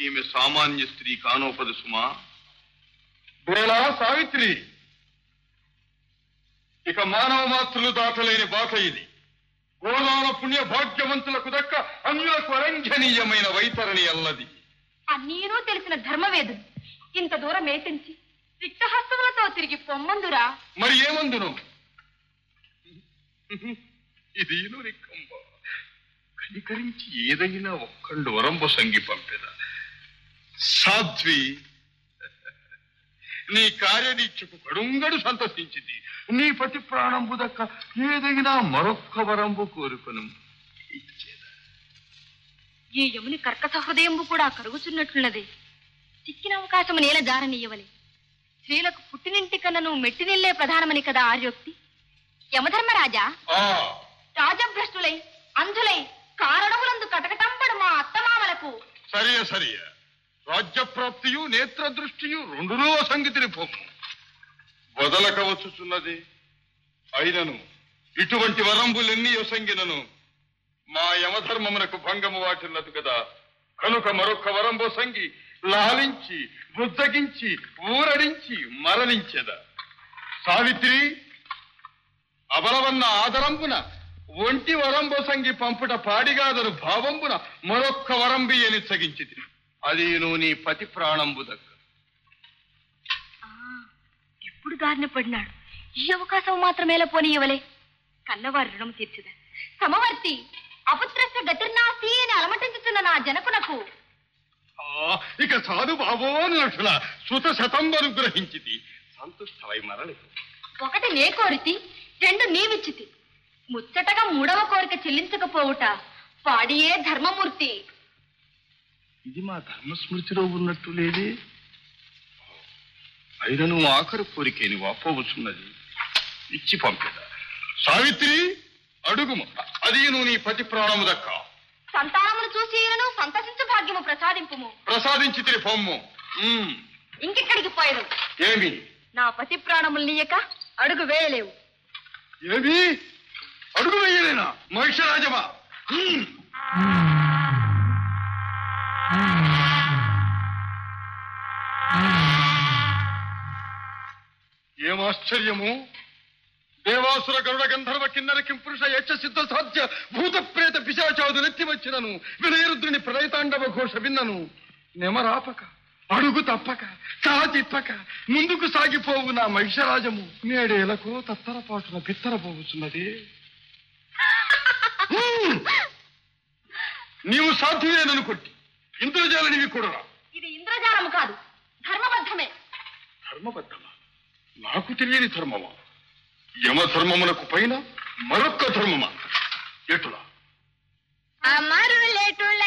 ఈమె సామాన్య స్త్రీ కానోపదు సుమా బేలా సావిత్రి ఇక మానవ మాతృలు దాటలేని బాట ఇది గోదాన పుణ్య భాగ్యవంతులకు దక్క అన్యులకు అరంజనీయమైన వైతరణి అల్లది అన్నీనూ తెలిసిన ధర్మవేదుడు ఇంత దూరం ఏతించి రిక్తహస్తములతో తిరిగి పొమ్మందురా మరి ఏమందును ఇది రిక్కంబ కనికరించి ఏదైనా ఒక్కళ్ళు వరంబు సంగి పంపెద సాధ్వి నీ కార్యదీక్షకు కడుంగడు సంతసించింది నీ పతి ప్రాణంబు దక్క ఏదైనా మరొక్క వరంబు కోరుకును ఇచ్చేదా ఈ యముని కర్కస హృదయంబు కూడా కరుగుచున్నట్లున్నది చిక్కిన అవకాశము నేల జారనీయవలే స్త్రీలకు పుట్టినింటి కన్నను మెట్టినిల్లే ప్రధానమని కదా ఆర్యోక్తి యమధర్మరాజా ఆ రాజభ్రష్టులై అంధులై కారణములందు కటకటంపడు మా అత్తమామలకు సరియ సరియ రాజ్యప్రాప్తియు నేత్ర దృష్టియు రెండునూ సంగతిని పొమ్ము వదలక వచ్చుచున్నది అయినను ఇటువంటి వరంబులెన్ని యొసంగినను మా యమధర్మమునకు భంగము వాటిల్లదు కదా కనుక మరొక్క వరంబు సంగి లాలించి బుద్ధగించి ఊరడించి మరణించెద సావిత్రి అబలవన్న ఆదరంబున ఒంటి వరంబొసంగి పంపుట పాడిగాదను భావంబున మరొక్క వరంబి అని సగించితి అది నువ్వు నీ పతి ప్రాణంబు దగ్గర ఆ, ఇప్పుడు దారిన పడినాడు ఈ అవకాశం మాత్రమేలా పోనీయవలే కన్నవారి రుణం తీర్చుదా సమవర్తి అపుత్రస్య గతిర్నాస్తి అని అలమటించుతున్న నా జనకునకు ఆ, ఇక సాధు బాబో నటుల సుత శతంబను గ్రహించితి సంతుష్టమై మరలి ఒకటి నే కోరితి రెండు నీవిచ్చితి ముచ్చటగా మూడవ కోరిక చెల్లించకపోవుట పాడియే ధర్మమూర్తి ఇది మా ధర్మస్మృతిలో ఉన్నట్టు లేదే అయినను ఆఖరు కోరికేని వాపోవచ్చున్నది ఇచ్చి పంపిద సావిత్రి అడుగుము అది నువ్వు నీ పతి ప్రాణము దక్క సంతానమును చూసి ఈయనను సంతసించు భాగ్యము ప్రసాదింపుము ప్రసాదించి తిరి పొమ్ము ఉమ్, ఇంకెక్కడికి పోయదు ఏమి నా పతి ప్రాణములు నీయక అడుగు వేయలేవు ఏమి అడుగు వేయలేనా మహిషరాజమా ఉమ్. ఏం ఆశ్చర్యము దేవాసుర గరుడ గంధర్వ కిన్నర కింపురుష యక్ష సిద్ధ సాధ్య భూత ప్రేత పిశాచాదు నెత్తి వచ్చినను వినయరుద్రుని ప్రళయతాండవ ఘోష విన్నను నెమరాపక అడుగు తప్పక చా తిప్పక ముందుకు సాగిపోవు నా మహిషరాజము నేడేలకు తత్తరపాటున బిత్తరపోవచ్చున్నది హ్మ్. నీవు సాధ్యమేననుకొట్టి ఇంద్రజాలనివి కూడా ఇది ఇంద్రజాలము కాదు ధర్మబద్ధమే ధర్మబద్ధమా నాకు తెలియని ధర్మమా యమధర్మమునకు పైన మరొక్క ధర్మమా ఎటులా అమరులెటుల